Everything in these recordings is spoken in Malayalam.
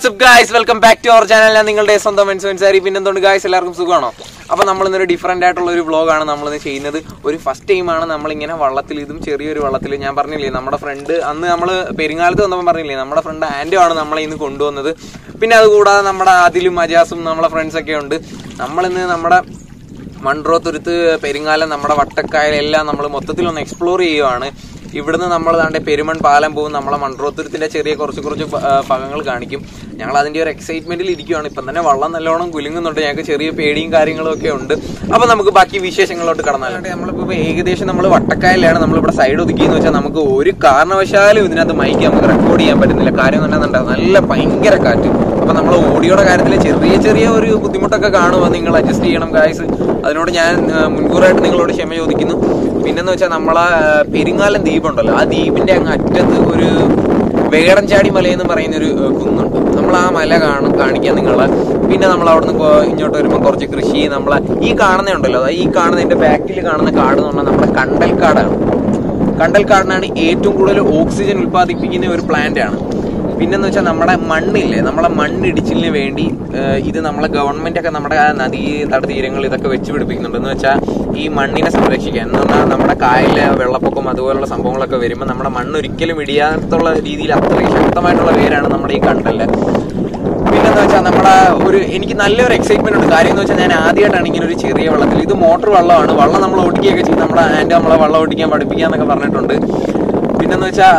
WhatsApp guys welcome back to our channel ഞാൻ നിങ്ങളുടെ സ്വന്തം മെൻസാരി പിന്നെ എന്തുകൊണ്ട് ഗായ്സ് എല്ലാവർക്കും സുഖമാണോ അപ്പൊ നമ്മൾ ഇന്നൊരു ഡിഫറെന്റ് ആയിട്ടുള്ള ഒരു വ്ളോഗാണ് നമ്മളിന്ന് ചെയ്യുന്നത് ഒരു ഫസ്റ്റ് ടൈമാണ് നമ്മൾ ഇങ്ങനെ വള്ളത്തിൽ ഇതും ചെറിയൊരു വള്ളത്തിൽ ഞാൻ പറഞ്ഞില്ലേ നമ്മുടെ ഫ്രണ്ട് അന്ന് നമ്മൾ പെരുങ്ങാലത്ത് വന്നപ്പോൾ പറഞ്ഞില്ലേ നമ്മുടെ ഫ്രണ്ട് ആൻഡോ ആണ് നമ്മളെ ഇന്ന് കൊണ്ടുവന്നത് പിന്നെ അതുകൂടാതെ നമ്മുടെ ആദിലും അജാസും നമ്മളെ ഫ്രണ്ട്സ് ഒക്കെ ഉണ്ട് നമ്മളിന്ന് നമ്മുടെ മൺട്രോത്തുരുത്ത് പെരിങ്ങാലം നമ്മുടെ വട്ടക്കായലെല്ലാം നമ്മൾ മൊത്തത്തിൽ ഒന്ന് എക്സ്പ്ലോർ ചെയ്യുവാണ് ഇവിടുന്ന് നമ്മൾ താണ്ടെ പെരുമൺ പാലം പോകും നമ്മളെ മൺട്രോത്തുരുത്തിന്റെ ചെറിയ കുറച്ച് കുറച്ച് ഭ- ആ, ഭാഗങ്ങൾ കാണിക്കും ഞങ്ങൾ അതിന്റെ ഒരു എക്സൈറ്റ്മെന്റിൽ ഇരിക്കുവാണ് ഇപ്പം തന്നെ വള്ളം നല്ലോണം കുലുങ്ങുന്നുണ്ട് ഞങ്ങൾക്ക് ചെറിയ പേടിയും കാര്യങ്ങളും ഒക്കെ ഉണ്ട് അപ്പൊ നമുക്ക് ബാക്കി വിശേഷങ്ങളിലോട്ട് കടന്നാലോ നമ്മളിപ്പോ ഏകദേശം നമ്മൾ വട്ടക്കായലാണ് നമ്മളിവിടെ സൈഡ് ഒതുക്കിയെന്ന് വെച്ചാൽ നമുക്ക് ഒരു കാരണവശാലും ഇതിനകത്ത് മൈക്ക് നമുക്ക് റെക്കോർഡ് ചെയ്യാൻ പറ്റുന്നില്ല കാര്യം എന്ന് പറഞ്ഞാൽ നല്ല ഭയങ്കര കാറ്റ് അപ്പൊ നമ്മൾ ഓഡിയോയുടെ കാര്യത്തിൽ ചെറിയ ചെറിയ ഒരു ബുദ്ധിമുട്ടൊക്കെ കാണുമോ നിങ്ങൾ അഡ്ജസ്റ്റ് ചെയ്യണം ഗായ്സ് അതിനോട് ഞാൻ ആ, മുൻകൂറായിട്ട് നിങ്ങളോട് ക്ഷമ ചോദിക്കുന്നു പിന്നെന്ന് വെച്ചാൽ നമ്മളെ ആ, പെരിങ്ങാലം ദ്വീപുണ്ടല്ലോ ആ ദ്വീപിന്റെ അങ്ങ് അറ്റത്ത് ഒരു വേടൻചാടി മല എന്ന് പറയുന്ന ഒരു ആ, കുന്നുണ്ട് നമ്മൾ ആ മല കാണും കാണിക്കാൻ നിങ്ങളെ പിന്നെ നമ്മൾ അവിടുന്ന് കൊ- ഇങ്ങോട്ട് വരുമ്പോൾ കുറച്ച് കൃഷി നമ്മളെ ഈ കാണുന്നുണ്ടല്ലോ അതായത് ഈ കാണുന്നതിന്റെ ബാക്കിൽ കാണുന്ന കാട് എന്ന് പറഞ്ഞാൽ നമ്മുടെ കണ്ടൽക്കാടാണ് കണ്ടൽക്കാടിനാണ് ഏറ്റവും കൂടുതൽ ഓക്സിജൻ ഉൽപ്പാദിപ്പിക്കുന്ന ഒരു പ്ലാന്റ് ആണ് പിന്നെന്ന് വെച്ചാൽ നമ്മുടെ മണ്ണില്ലേ നമ്മളെ മണ്ണിടിച്ചിലിന് വേണ്ടി ഏഹ്, ഇത് നമ്മളെ ഗവൺമെന്റ് ഒക്കെ നമ്മുടെ ആ നദീ തടതീരങ്ങൾ ഇതൊക്കെ വെച്ച് പിടിപ്പിക്കുന്നുണ്ട് എന്ന് വെച്ചാൽ ഈ മണ്ണിനെ സംരക്ഷിക്കാൻ എന്ന് പറഞ്ഞാൽ നമ്മുടെ കായലിലെ വെള്ളപ്പൊക്കം അതുപോലുള്ള സംഭവങ്ങളൊക്കെ വരുമ്പോൾ നമ്മുടെ മണ്ണ് ഒരിക്കലും ഇടിയാത്തുള്ള രീതിയിൽ അത്രയും ശക്തമായിട്ടുള്ള പേരാണ് നമ്മുടെ ഈ കണ്ടല് പിന്നെന്ന് വെച്ചാൽ നമ്മുടെ ഒരു എനിക്ക് നല്ലൊരു എക്സൈറ്റ്മെന്റ് ഉണ്ട് കാര്യം എന്ന് വെച്ചാൽ ഞാൻ ആദ്യമായിട്ടാണ് ഇങ്ങനെ ഒരു ചെറിയ വെള്ളത്തിൽ ഇത് മോട്ടോർ വെള്ളമാണ് വെള്ളം നമ്മൾ ഓടിക്കുകയൊക്കെ ചെയ്യും നമ്മുടെ ആൻഡ് നമ്മളെ വെള്ളം ഓടിക്കാൻ പഠിപ്പിക്കാന്നൊക്കെ പറഞ്ഞിട്ടുണ്ട് പിന്നെന്ന് വെച്ചാൽ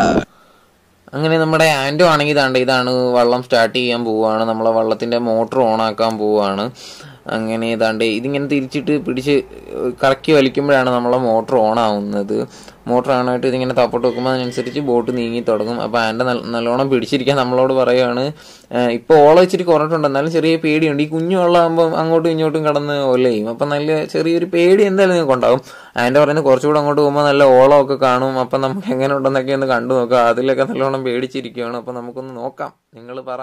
അങ്ങനെ നമ്മുടെ ആൻഡോ ആണെങ്കിൽ ഇതാണ്ട് ഇതാണ് വള്ളം സ്റ്റാർട്ട് ചെയ്യാൻ പോവുകയാണ് നമ്മളെ വള്ളത്തിന്റെ മോട്ടർ ഓൺ ആക്കാൻ പോവുകയാണ് അങ്ങനെ ഇതാണ്ട് ഇതിങ്ങനെ തിരിച്ചിട്ട് പിടിച്ച് കറക്കി വലിക്കുമ്പോഴാണ് നമ്മളെ മോട്ടർ ഓൺ ആവുന്നത് മോട്ടർ ഓണായിട്ട് ഇതിങ്ങനെ തപ്പോട്ട് വെക്കുമ്പോൾ അതിനനുസരിച്ച് ബോട്ട് നീങ്ങി തുടങ്ങും അപ്പോൾ ആൻ്റെ നല്ലോണം പിടിച്ചിരിക്കാൻ നമ്മളോട് പറയുകയാണ് ഇപ്പോൾ ഓളം ഇച്ചിരി കുറഞ്ഞിട്ടുണ്ട് എന്നാലും ചെറിയ പേടിയുണ്ട് ഈ കുഞ്ഞു വെള്ളമാകുമ്പോൾ അങ്ങോട്ടും ഇങ്ങോട്ടും കടന്ന് ഒലയും അപ്പം നല്ല ചെറിയൊരു പേടി എന്തായാലും നിങ്ങൾക്ക് ഉണ്ടാവും ആൻ്റെ പറയുന്നത് കുറച്ചുകൂടെ അങ്ങോട്ട് പോകുമ്പോൾ നല്ല ഓളമൊക്കെ കാണും അപ്പം നമുക്ക് എങ്ങനെ ഉണ്ടെന്നൊക്കെ ഒന്ന് കണ്ടു നോക്കാം അതിലൊക്കെ നല്ലോണം പേടിച്ചിരിക്കുകയാണ് അപ്പം നമുക്കൊന്ന് നോക്കാം നിങ്ങൾ പറ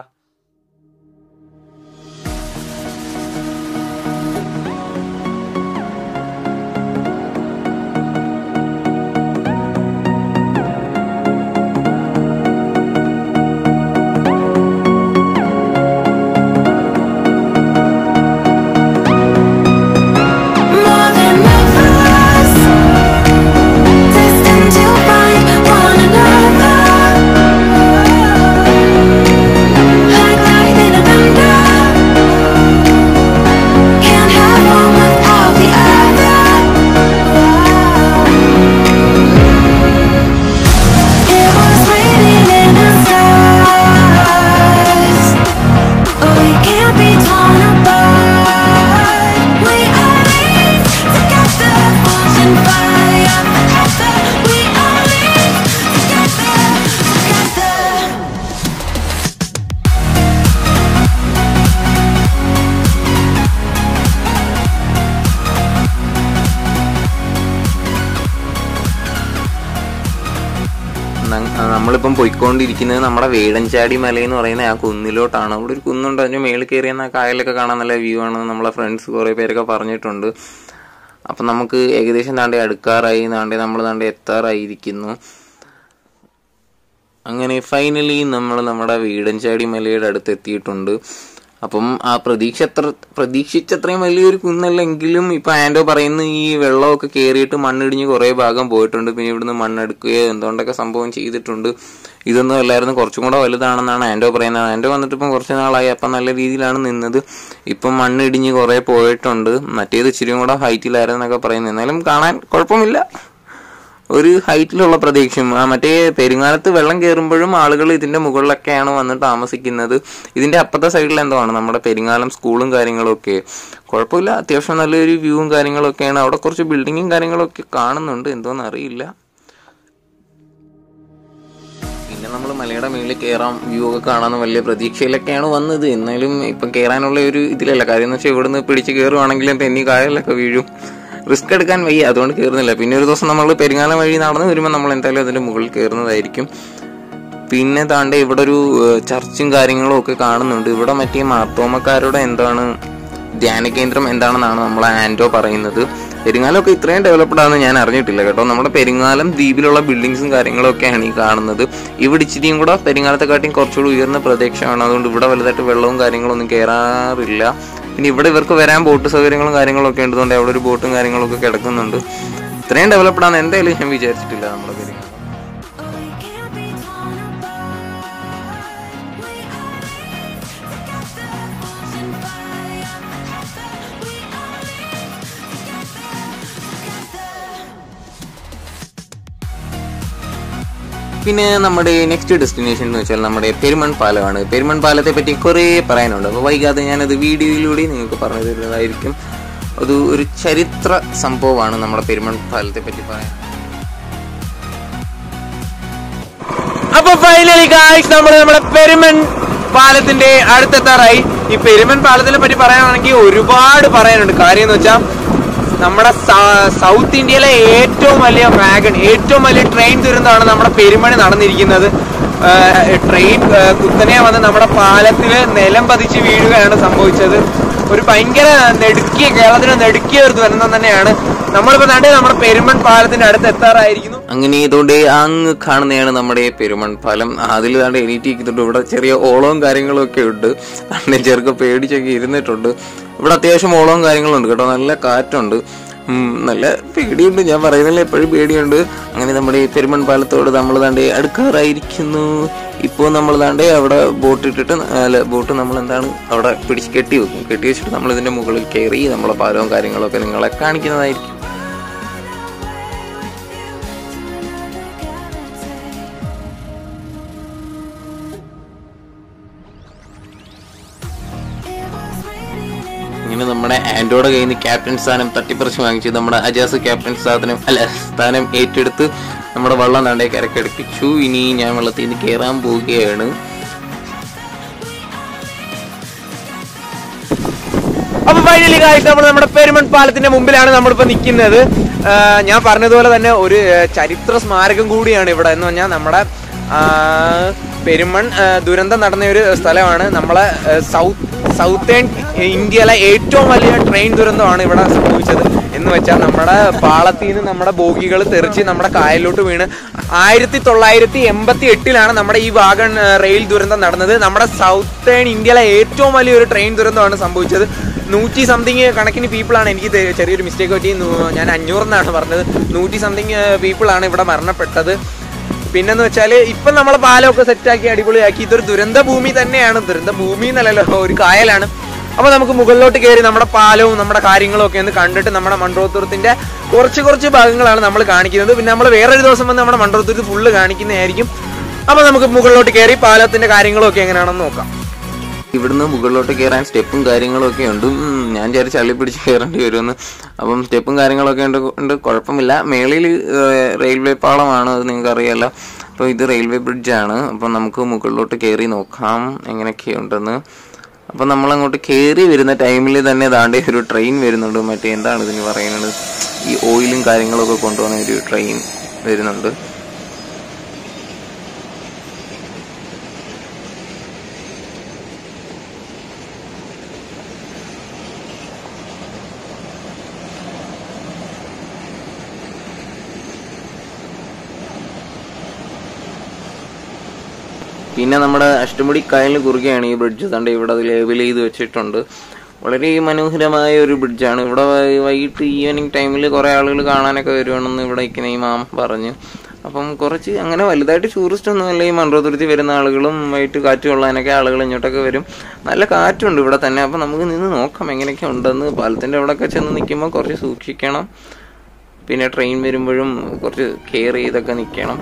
More than lovers, destined to find one another. Like lightning and thunder, can't have one without the other. It was raining in the stars. We can't be torn apart. We are linked together, ocean fire forever. We are linked together, together. ന- നമ്മളിപ്പം പോയിക്കൊണ്ടിരിക്കുന്നത് നമ്മുടെ വേടൻചാടി മല എന്ന് പറയുന്ന ആ കുന്നിലോട്ടാണ് അവിടെ ഒരു കുന്നുണ്ട് അതിന് മേളിൽ കയറിയ ആ കായലൊക്കെ കാണാൻ നല്ല വ്യൂ ആണ് നമ്മളെ ഫ്രണ്ട്സ് കുറേ പേരൊക്കെ പറഞ്ഞിട്ടുണ്ട് അപ്പം നമുക്ക് ഏകദേശം താണ്ടെ അടുക്കാറായി താണ്ടെ നമ്മൾ താണ്ടെ എത്താറായിരിക്കുന്നു അങ്ങനെ ഫൈനലി നമ്മൾ നമ്മുടെ വീടൻചാടി മലയുടെ അടുത്ത് എത്തിയിട്ടുണ്ട് അപ്പം ആ പ്രതീക്ഷ അത്ര പ്രതീക്ഷിച്ചത്രയും വലിയൊരു കുന്നല്ലെങ്കിലും ഇപ്പൊ ആൻഡോ പറയുന്ന ഈ വെള്ളമൊക്കെ കയറിയിട്ട് മണ്ണിടിഞ്ഞ് കുറേ ഭാഗം പോയിട്ടുണ്ട് പിന്നെ ഇവിടുന്ന് മണ്ണെടുക്കുകയോ എന്തുകൊണ്ടൊക്കെ സംഭവം ചെയ്തിട്ടുണ്ട് ഇതൊന്നും അല്ലായിരുന്നു കുറച്ചും കൂടെ വലുതാണെന്നാണ് ആൻഡോ പറയുന്നത് ആൻഡോ വന്നിട്ട് ഇപ്പം കുറച്ച് നാളായി അപ്പം നല്ല രീതിയിലാണ് നിന്നത് ഇപ്പം മണ്ണിടിഞ്ഞ് കുറേ പോയിട്ടുണ്ട് മറ്റേത് ഇച്ചിരിയും കൂടെ ഹൈറ്റിലായിരുന്നൊക്കെ പറയുന്നത് എന്നാലും കാണാൻ കുഴപ്പമില്ല ഒരു ഹൈറ്റിലുള്ള പ്രദേശം ആ മറ്റേ പെരുങ്ങാലത്ത് വെള്ളം കയറുമ്പോഴും ആളുകൾ ഇതിന്റെ മുകളിലൊക്കെയാണ് വന്ന് താമസിക്കുന്നത് ഇതിന്റെ അപ്പുറത്തെ സൈഡിൽ എന്താണ് നമ്മുടെ പെരുങ്ങാലം സ്കൂളും കാര്യങ്ങളും ഒക്കെ കുഴപ്പമില്ല അത്യാവശ്യം നല്ലൊരു വ്യൂവും കാര്യങ്ങളും ഒക്കെയാണ് അവിടെ കുറച്ച് ബിൽഡിങ്ങും കാര്യങ്ങളും ഒക്കെ കാണുന്നുണ്ട് എന്തോന്ന് അറിയില്ല പിന്നെ നമ്മൾ മലയുടെ മേളിൽ കയറാം വ്യൂ ഒക്കെ കാണാൻ വലിയ പ്രതീക്ഷയിലൊക്കെയാണ് വന്നത് എന്നാലും ഇപ്പം കയറാനുള്ള ഒരു ഇതിലല്ല കാര്യം എന്ന് വെച്ചാൽ ഇവിടുന്ന് പിടിച്ച് കയറുവാണെങ്കിലും തെന്നി കായലൊക്കെ വീഴും റിസ്ക് എടുക്കാൻ വയ്യ അതുകൊണ്ട് കയറുന്നില്ല പിന്നെ ഒരു ദിവസം നമ്മൾ പെരുങ്ങാലം വഴി നടന്ന് വരുമ്പോൾ നമ്മൾ എന്തായാലും അതിന്റെ മുകളിൽ കയറുന്നതായിരിക്കും പിന്നെ താണ്ടെ ഇവിടെ ഒരു ഏഹ്, ചർച്ചും കാര്യങ്ങളും ഒക്കെ കാണുന്നുണ്ട് ഇവിടെ മറ്റേ മാർത്തോമക്കാരുടെ എന്താണ് ധ്യാന കേന്ദ്രം എന്താണെന്നാണ് നമ്മളെ ആൻഡോ പറയുന്നത് പെരിങ്ങാലമൊക്കെ ഇത്രയും ഡെവലപ്ഡ് ആണെന്ന് ഞാൻ അറിഞ്ഞിട്ടില്ല കേട്ടോ നമ്മുടെ പെരിങ്ങാലം ദ്വീപിലുള്ള ബിൽഡിങ്സും കാര്യങ്ങളും ഒക്കെയാണ് ഈ കാണുന്നത് ഇവിടെ ഇച്ചിരിയും കൂടെ പെരിങ്ങാലത്തെക്കാട്ടിയും കുറച്ചുകൂടി ഉയർന്ന പ്രദേശമാണ് അതുകൊണ്ട് ഇവിടെ വലുതായിട്ട് വെള്ളവും കാര്യങ്ങളൊന്നും കയറാറില്ല പിന്നെ ഇവിടെ ഇവർക്ക് വരാൻ ബോട്ട് സൗകര്യങ്ങളും കാര്യങ്ങളും ഒക്കെ ഉള്ളതുകൊണ്ട് അവിടെ ഒരു ബോട്ടും കാര്യങ്ങളൊക്കെ കിടക്കുന്നുണ്ട് ഇത്രയും ഡെവലപ്ഡ് ആണ് എന്തായാലും ഞാൻ വിചാരിച്ചിട്ടില്ല നമ്മുടെ Peringalam We can't be torn apart. We are linked together, force and fire forever. We are linked together, together. പിന്നെ നമ്മുടെ നെക്സ്റ്റ് ഡെസ്റ്റിനേഷൻ എന്ന് വെച്ചാൽ നമ്മുടെ പെരുമൺ പാലമാണ് പെരുമൺ പാലത്തെ പറ്റി കുറേ പറയാനുണ്ട് അപ്പോൾ വൈകാതെ ഞാനത് വീഡിയോയിലൂടെ നിങ്ങൾക്ക് പറഞ്ഞു തരുന്നതായിരിക്കും അത് ഒരു ചരിത്ര സംഭവമാണ് നമ്മുടെ പെരുമൺ പാലത്തെ പറ്റി പറയാൻ അപ്പൊ ഫൈനലി ഗായ്സ് നമ്മൾ നമ്മുടെ പെരുമൺ പാലത്തിന്റെ അടുത്തെത്താറായി ഈ പെരുമൺ പാലത്തിനെ പറ്റി പറയുകയാണെങ്കിൽ ഒരുപാട് പറയാനുണ്ട് കാര്യം എന്ന് വെച്ചാൽ നമ്മുടെ സ- സൗത്ത് ഇന്ത്യയിലെ ഏറ്റവും വലിയ വാഗൺ ഏറ്റവും വലിയ ട്രെയിൻ ദുരന്തമാണ് നമ്മുടെ പെരുമണി നടന്നിരിക്കുന്നത് ഏഹ് ട്രെയിൻ ഏഹ് കുത്തനെ വന്ന് നമ്മുടെ പാലത്തിൽ നിലം പതിച്ച് വീഴുകയാണ് സംഭവിച്ചത് ഒരു ഭയങ്കര നെടുക്കിയ കേരളത്തിന് നെടുക്കിയ ഒരു ദുരന്തം തന്നെയാണ് നമ്മളിപ്പോ നാട്ടെ നമ്മുടെ പെരുമൺ പാലത്തിന്റെ അടുത്ത് എത്താറായിരിക്കുന്നു അങ്ങനെ ഇതുകൊണ്ട് അങ്ങ് കാണുന്നതാണ് നമ്മുടെ പെരുമൺ പാലം അതിൽ താണ്ട് എണീറ്റിരിക്കുന്നുണ്ട് ഇവിടെ ചെറിയ ഓളവും കാര്യങ്ങളും ഒക്കെ ഉണ്ട് അണ്ണൻ ചെറുക്കെ പേടിച്ചൊക്കെ ഇരുന്നിട്ടുണ്ട് ഇവിടെ അത്യാവശ്യം ഓളവും കാര്യങ്ങളും ഉണ്ട് കേട്ടോ നല്ല കാറ്റുണ്ട് ഉം, നല്ല പേടിയുണ്ട് ഞാൻ പറയുന്നില്ല എപ്പോഴും പേടിയുണ്ട് അങ്ങനെ നമ്മുടെ ഈ പെരുമൺ പാലത്തോട് നമ്മൾ താണ്ടേ അടുക്കാറായിരിക്കുന്നു ഇപ്പോൾ നമ്മൾ താണ്ടേ അവിടെ ബോട്ട് ഇട്ടിട്ട് അല്ല ബോട്ട് നമ്മൾ എന്താണ് അവിടെ പിടിച്ച് കെട്ടി വെക്കും കെട്ടി വെച്ചിട്ട് നമ്മൾ ഇതിന്റെ മുകളിൽ കയറി നമ്മളെ പാലവും കാര്യങ്ങളൊക്കെ നിങ്ങളെ കാണിക്കുന്നതായിരിക്കും ഇങ്ങനെ നമ്മുടെ ആൻഡോയുടെ കയ്യിൽ നിന്ന് ക്യാപ്റ്റൻ സ്ഥാനം തട്ടിപ്പറിച്ച് വാങ്ങിച്ച് നമ്മുടെ അജാസ് ക്യാപ്റ്റൻ സ്ഥാനം അല്ല സ്ഥാനം ഏറ്റെടുത്ത് നമ്മുടെ വള്ളം താണ്ടേ കരക്കടുപ്പിച്ചു ഇനി ഞാൻ വെള്ളത്തിൽ നിന്ന് കയറാൻ പോവുകയാണ് അപ്പൊ ഫൈനലി കാഴ്ച നമ്മൾ നമ്മുടെ പെരുമൺ പാലത്തിന്റെ മുമ്പിലാണ് നമ്മളിപ്പോ നിൽക്കുന്നത് ഞാൻ പറഞ്ഞതുപോലെ തന്നെ ഒരു ആ, ചരിത്ര സ്മാരകം കൂടിയാണ് ഇവിടെ എന്ന് പറഞ്ഞാൽ നമ്മുടെ ആ, പെരുമൺ ആ, ദുരന്തം നടന്ന ഒരു സ്ഥലമാണ് നമ്മളെ ആ, സൗത്ത് സൗത്തേൺ ഇന്ത്യയിലെ ഏറ്റവും വലിയ ട്രെയിൻ ദുരന്തമാണ് ഇവിടെ സംഭവിച്ചത് എന്ന് വെച്ചാൽ നമ്മുടെ പാളത്തിൽ നിന്ന് നമ്മുടെ ബോഗികൾ തെറിച്ച് നമ്മുടെ കായലിലോട്ട് വീണ് ആയിരത്തി തൊള്ളായിരത്തി എൺപത്തി എട്ടിലാണ് നമ്മുടെ ഈ വാഗൺ ആ, റെയിൽ ദുരന്തം നടന്നത് നമ്മുടെ സൗത്തേൺ ഇന്ത്യയിലെ ഏറ്റവും വലിയൊരു ട്രെയിൻ ദുരന്തമാണ് സംഭവിച്ചത് നൂറ്റി സംതിങ് കണക്കിന് പീപ്പിളാണ് എനിക്ക് ഇത് ചെറിയൊരു മിസ്റ്റേക്ക് പറ്റി നൂ- ഞാൻ അഞ്ഞൂറെന്നാണ് പറഞ്ഞത് നൂറ്റി സംതിങ് പീപ്പിളാണ് ഇവിടെ മരണപ്പെട്ടത് പിന്നെന്ന് വെച്ചാൽ ഇപ്പം നമ്മളെ പാലമൊക്കെ സെറ്റാക്കി അടിപൊളിയാക്കി ഇതൊരു ദുരന്ത ഭൂമി തന്നെയാണ് ദുരന്ത ഭൂമി എന്നല്ലല്ലോ ഒരു കായലാണ് അപ്പൊ നമുക്ക് മുകളിലോട്ട് കയറി നമ്മുടെ പാലവും നമ്മുടെ കാര്യങ്ങളും ഒക്കെ ഒന്ന് കണ്ടിട്ട് നമ്മുടെ മണ്ഡോത്തുരത്തിന്റെ കുറച്ച് കുറച്ച് ഭാഗങ്ങളാണ് നമ്മൾ കാണിക്കുന്നത് പിന്നെ നമ്മൾ വേറൊരു ദിവസം വന്ന് നമ്മുടെ മണ്ഡോത്തുരത്ത് ഫുള്ള് കാണിക്കുന്നതായിരിക്കും അപ്പൊ നമുക്ക് മുകളിലോട്ട് കയറി പാലത്തിന്റെ കാര്യങ്ങളും ഒക്കെ എങ്ങനെയാണെന്ന് നോക്കാം ഇവിടുന്ന് മുകളിലോട്ട് കയറാൻ സ്റ്റെപ്പും കാര്യങ്ങളും ഒക്കെ ഉണ്ട് ഉം, ഞാൻ വിചാരിച്ച് അള്ളി പിടിച്ച് കയറേണ്ടി വരുമെന്ന് അപ്പം സ്റ്റെപ്പും കാര്യങ്ങളൊക്കെ ഉണ്ട് ഉണ്ട് കുഴപ്പമില്ല മേളിൽ റെയിൽവേ പാളമാണ് അത് നിങ്ങൾക്ക് അറിയാലോ അപ്പോൾ ഇത് റെയിൽവേ ബ്രിഡ്ജാണ് അപ്പം നമുക്ക് മുകളിലോട്ട് കയറി നോക്കാം എങ്ങനെയൊക്കെ ഉണ്ടെന്ന് അപ്പം നമ്മളങ്ങോട്ട് കയറി വരുന്ന ടൈമിൽ തന്നെ ദാണ്ടെ ഒരു ട്രെയിൻ വരുന്നുണ്ട് മറ്റേ എന്താണ് ഇതിന് പറയുന്നത് ഈ ഓയിലും കാര്യങ്ങളൊക്കെ കൊണ്ടുപോകുന്ന ഒരു ട്രെയിൻ വരുന്നുണ്ട് പിന്നെ നമ്മുടെ അഷ്ടമുടി കായലിന് കുറുകെയാണ് ഈ ബ്രിഡ്ജ് തണ്ട് ഇവിടെ അത് ലേബൽ ചെയ്ത് വെച്ചിട്ടുണ്ട് വളരെ മനോഹരമായ ഒരു ബ്രിഡ്ജാണ് ഇവിടെ വൈ- വൈകിട്ട് ഈവനിങ് ടൈമിൽ കുറേ ആളുകൾ കാണാനൊക്കെ വരുവാണെന്ന് ഇവിടെ ഇങ്ങനെ ഈ മാം പറഞ്ഞു അപ്പം കുറച്ച് അങ്ങനെ വലുതായിട്ട് ടൂറിസ്റ്റ് ഒന്നുമല്ല ഈ മൺറോതുരുത്തി വരുന്ന ആളുകളും വൈകിട്ട് കാറ്റ് കൊള്ളാനൊക്കെ ആളുകൾ ഇങ്ങോട്ടൊക്കെ വരും നല്ല കാറ്റുണ്ട് ഇവിടെ തന്നെ അപ്പം നമുക്ക് നിന്ന് നോക്കാം എങ്ങനെയൊക്കെ ഉണ്ടെന്ന് പാലത്തിൻ്റെ അവിടെയൊക്കെ ചെന്ന് നിൽക്കുമ്പോൾ കുറച്ച് സൂക്ഷിക്കണം പിന്നെ ട്രെയിൻ വരുമ്പോഴും കുറച്ച് കെയർ ചെയ്തൊക്കെ നിൽക്കണം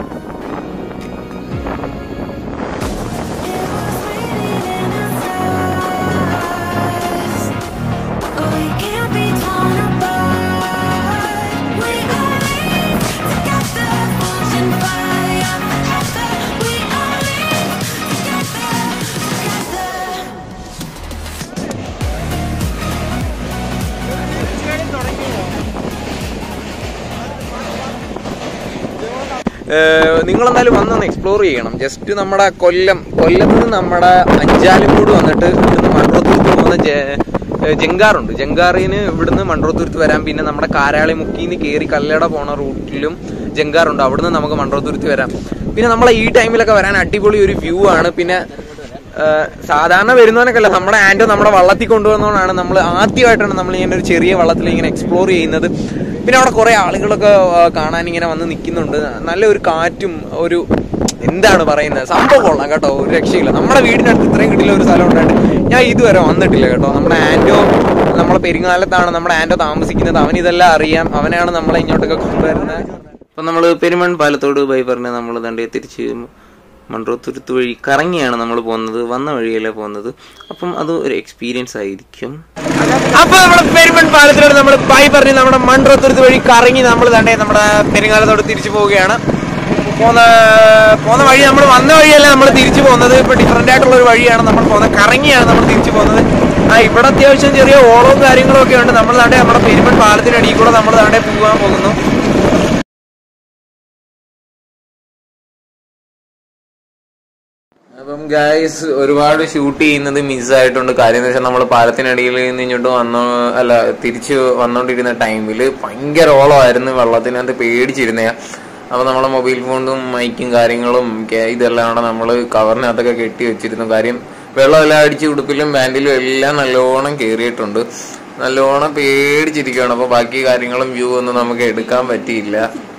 Oh, we can't be torn apart. We are linked together, force and fire forever. We are linked together, together. നിങ്ങളെന്തായാലും വന്നൊന്ന് എക്സ്പ്ലോർ ചെയ്യണം ജസ്റ്റ് നമ്മുടെ കൊല്ലം കൊല്ലത്ത് നിന്ന് നമ്മുടെ അഞ്ചാലുമൂട് വന്നിട്ട് ഇവിടുന്ന് മൺറോത്തൂർക്ക് പോകുന്ന ജെ- ഏഹ് ജങ്കാറുണ്ട് ജങ്കാറിന് ഇവിടുന്ന് മൺട്രോത്തുരുത്ത് വരാം പിന്നെ നമ്മുടെ കാരാളി മുക്കിന്ന് കയറി കല്ലട പോണ റൂട്ടിലും ജങ്കാറുണ്ട് അവിടുന്ന് നമുക്ക് മൺട്രോത്തുരുത്ത് വരാം പിന്നെ നമ്മളെ ഈ ടൈമിലൊക്കെ വരാൻ അടിപൊളി ഒരു വ്യൂ ആണ് പിന്നെ ഏഹ് സാധാരണ വരുന്നവനൊക്കെ അല്ല നമ്മുടെ ആൻഡോ നമ്മുടെ വള്ളത്തിൽ കൊണ്ടുവന്നതുകൊണ്ടാണ് നമ്മൾ ആദ്യമായിട്ടാണ് നമ്മൾ ഇങ്ങനെ ഒരു ചെറിയ വള്ളത്തിൽ ഇങ്ങനെ എക്സ്പ്ലോർ ചെയ്യുന്നത് പിന്നെ അവിടെ കുറെ ആളുകളൊക്കെ ആ, കാണാൻ ഇങ്ങനെ വന്ന് നിൽക്കുന്നുണ്ട് നല്ല ഒരു കാറ്റും ഒരു എന്താണ് പറയുന്നത് സംഭവം കൊള്ളാം കേട്ടോ ഒരു രക്ഷയില്ല നമ്മുടെ വീടിനടുത്ത് ഇത്രയും കിട്ടില്ല ഒരു സ്ഥലം ഉണ്ടായിട്ട് ഞാൻ ഇതുവരെ വന്നിട്ടില്ല കേട്ടോ നമ്മുടെ ആൻഡോ നമ്മളെ പെരുങ്ങാലത്താണ് നമ്മുടെ ആൻഡോ താമസിക്കുന്നത് അവൻ ഇതെല്ലാം അറിയാം അവനാണ് നമ്മളെ ഇങ്ങോട്ടൊക്കെ കൊണ്ടുവരുന്നത് അപ്പം നമ്മൾ പെരുമൺ പാലത്തോട് ബൈ പറഞ്ഞ് നമ്മൾ ദണ്ടേ തിരിച്ച് മൺട്രോത്തുരുത്ത് വഴി കറങ്ങിയാണ് നമ്മൾ പോകുന്നത് വന്ന വഴിയല്ല പോകുന്നത് അപ്പം അത് ഒരു എക്സ്പീരിയൻസ് ആയിരിക്കും അപ്പൊ നമ്മുടെ പെരുമൺ പാലത്തിലൂടെ നമ്മൾ ബൈ പറഞ്ഞ് നമ്മുടെ മൺട്രോത്തുരുത്ത് വഴി കറങ്ങി നമ്മൾ ദണ്ടേ നമ്മുടെ പെരുങ്ങാലത്തോട് തിരിച്ചു പോവുകയാണ് പോകുന്ന പോകുന്ന വഴി നമ്മൾ വന്ന വഴിയല്ല നമ്മൾ തിരിച്ചു പോകുന്നത് ഇപ്പൊ ഡിഫറെന്റ് ആയിട്ടുള്ള ഒരു വഴിയാണ് നമ്മൾ പോകുന്നത് കറങ്ങിയാണ് നമ്മൾ തിരിച്ചു പോകുന്നത് ആ ഇവിടെ അത്യാവശ്യം ചെറിയ ഓളവും കാര്യങ്ങളും ഒക്കെ ഉണ്ട് നമ്മൾ താണ്ടെ നമ്മുടെ പെരുമൺ പാലത്തിനടിയിൽ കൂടെ നമ്മൾ താണ്ടെ പോകാൻ പോകുന്നു അപ്പം ഗായ്സ് ഒരുപാട് ഷൂട്ട് ചെയ്യുന്നത് മിസ്സായിട്ടുണ്ട് കാര്യം എന്ന് വെച്ചാൽ നമ്മൾ പാലത്തിനടിയിൽ നിന്ന് ഇങ്ങോട്ട് വന്നോ അല്ല തിരിച്ച് വന്നോണ്ടിരുന്ന ടൈമിൽ ഭയങ്കര ഓളമായിരുന്നു വെള്ളത്തിനകത്ത് പേടിച്ചിരുന്നേ അപ്പൊ നമ്മളെ മൊബൈൽ ഫോണും മൈക്കും കാര്യങ്ങളും ഒക്കെ ഇതെല്ലാം കൂടെ നമ്മൾ കവറിനകത്തൊക്കെ കെട്ടി വെച്ചിരുന്നു കാര്യം വെള്ളമെല്ലാം അടിച്ച് ഉടുപ്പിലും പാൻറ്റിലും എല്ലാം നല്ലോണം കയറിയിട്ടുണ്ട് നല്ലോണം പേടിച്ചിരിക്കുകയാണ് അപ്പൊ ബാക്കി കാര്യങ്ങളും വ്യൂ ഒന്നും നമുക്ക് എടുക്കാൻ പറ്റിയില്ല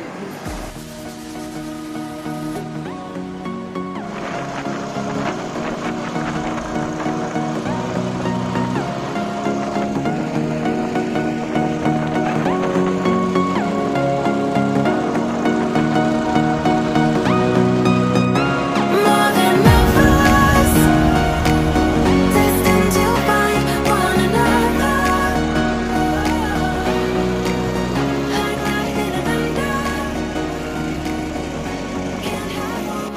More than lovers, destined to find one another. Like lightning and thunder, can't have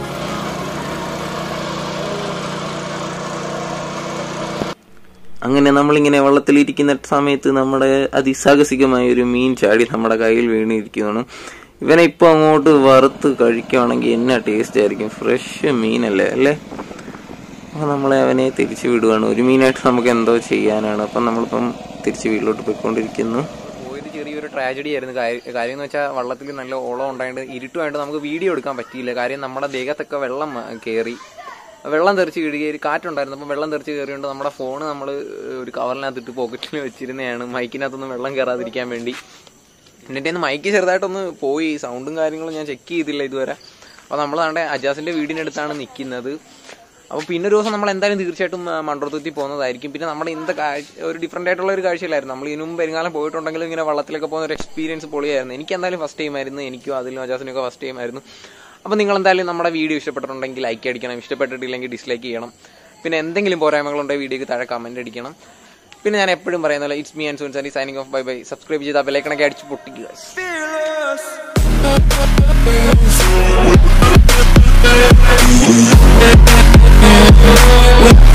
അങ്ങനെ നമ്മളിങ്ങനെ വെള്ളത്തിലിരിക്കുന്ന സമയത്ത് നമ്മുടെ അതിസാഹസികമായ ഒരു മീൻ ചാടി നമ്മുടെ കയ്യിൽ വീണിരിക്കുകയാണ് ഇവനെ ഇപ്പൊ അങ്ങോട്ട് വറുത്ത് കഴിക്കുകയാണെങ്കിൽ എന്നാ ടേസ്റ്റ് ആയിരിക്കും ഫ്രഷ് മീനല്ലേ അല്ലേ അപ്പൊ നമ്മളെ അവനെ തിരിച്ചു വിടുവാണ് ഒരു മീനായിട്ട് നമുക്ക് എന്തോ ചെയ്യാനാണ് അപ്പം നമ്മളിപ്പം തിരിച്ച് വീട്ടിലോട്ട് പോയിക്കൊണ്ടിരിക്കുന്നു പോയത് ചെറിയൊരു ട്രാജഡി ആയിരുന്നു കാര്യം എന്ന് വെച്ചാൽ വള്ളത്തിൽ നല്ല ഓളം ഉണ്ടായിട്ട് ഇരുട്ടുമായിട്ട് നമുക്ക് വീഡിയോ എടുക്കാൻ പറ്റിയില്ല കാര്യം നമ്മുടെ ദേഹത്തൊക്കെ വെള്ളം കയറി വെള്ളം തെറിച്ച് കീഴുകയും കാറ്റുണ്ടായിരുന്നു അപ്പം വെള്ളം തെറിച്ച് കയറിയോണ്ട് നമ്മുടെ ഫോൺ നമ്മൾ ഒരു കവറിനകത്തിട്ട് പോക്കറ്റിൽ വെച്ചിരുന്നതാണ് മൈക്കിനകത്തൊന്നും വെള്ളം കയറാതിരിക്കാൻ വേണ്ടി എന്നിട്ട് ഇന്ന് മൈക്ക് ചെറുതായിട്ടൊന്ന് പോയി സൗണ്ടും കാര്യങ്ങളും ഞാൻ ചെക്ക് ചെയ്തില്ല ഇതുവരെ അപ്പോൾ നമ്മൾ നമ്മുടെ അജാസിന്റെ വീടിനടുത്താണ് നിൽക്കുന്നത് അപ്പോൾ പിന്നെ ഒരു ദിവസം നമ്മൾ എന്തായാലും തീർച്ചയായിട്ടും ആ, മൺട്രോത്തുരുത്തി പോകുന്നതായിരിക്കും പിന്നെ നമ്മുടെ ഇന്നത്തെ കാഴ്ച ഒരു ഡിഫറെൻ്റ് ആയിട്ടുള്ള ഒരു കാഴ്ചയിലായിരുന്നു നമ്മൾ ഇതിനും പെരുങ്കാലം പോയിട്ടുണ്ടെങ്കിലും ഇങ്ങനെ വള്ളത്തിലൊക്കെ പോകുന്ന ഒരു എക്സ്പീരിയൻസ് പൊളിയായിരുന്നു എനിക്ക് എന്തായാലും ഫസ്റ്റ് ടൈം ആയിരുന്നു എനിക്കും അതിലും അജാസിനൊക്കെ ഫസ്റ്റ് ടൈം ആയിരുന്നു അപ്പോൾ നിങ്ങൾ എന്തായാലും നമ്മുടെ വീഡിയോ ഇഷ്ടപ്പെട്ടിട്ടുണ്ടെങ്കിൽ ലൈക്ക് അടിക്കണം ഇഷ്ടപ്പെട്ടിട്ടില്ലെങ്കിൽ ഡിസ്ലൈക്ക് ചെയ്യണം പിന്നെ എന്തെങ്കിലും പോരായ്മകളുണ്ടെങ്കിൽ വീഡിയോക്ക് താഴെ കമന്റ് അടിക്കണം പിന്നെ ഞാൻ എപ്പോഴും പറയുന്ന പോലെ ഇറ്റ്സ് മീ ആൻഡ് സുൻസാരി signing off bye bye subscribe ചെയ്താൽ ബെലൈക്കണൊക്കെ അടിച്ച് പൊട്ടിക്കുക Fearless.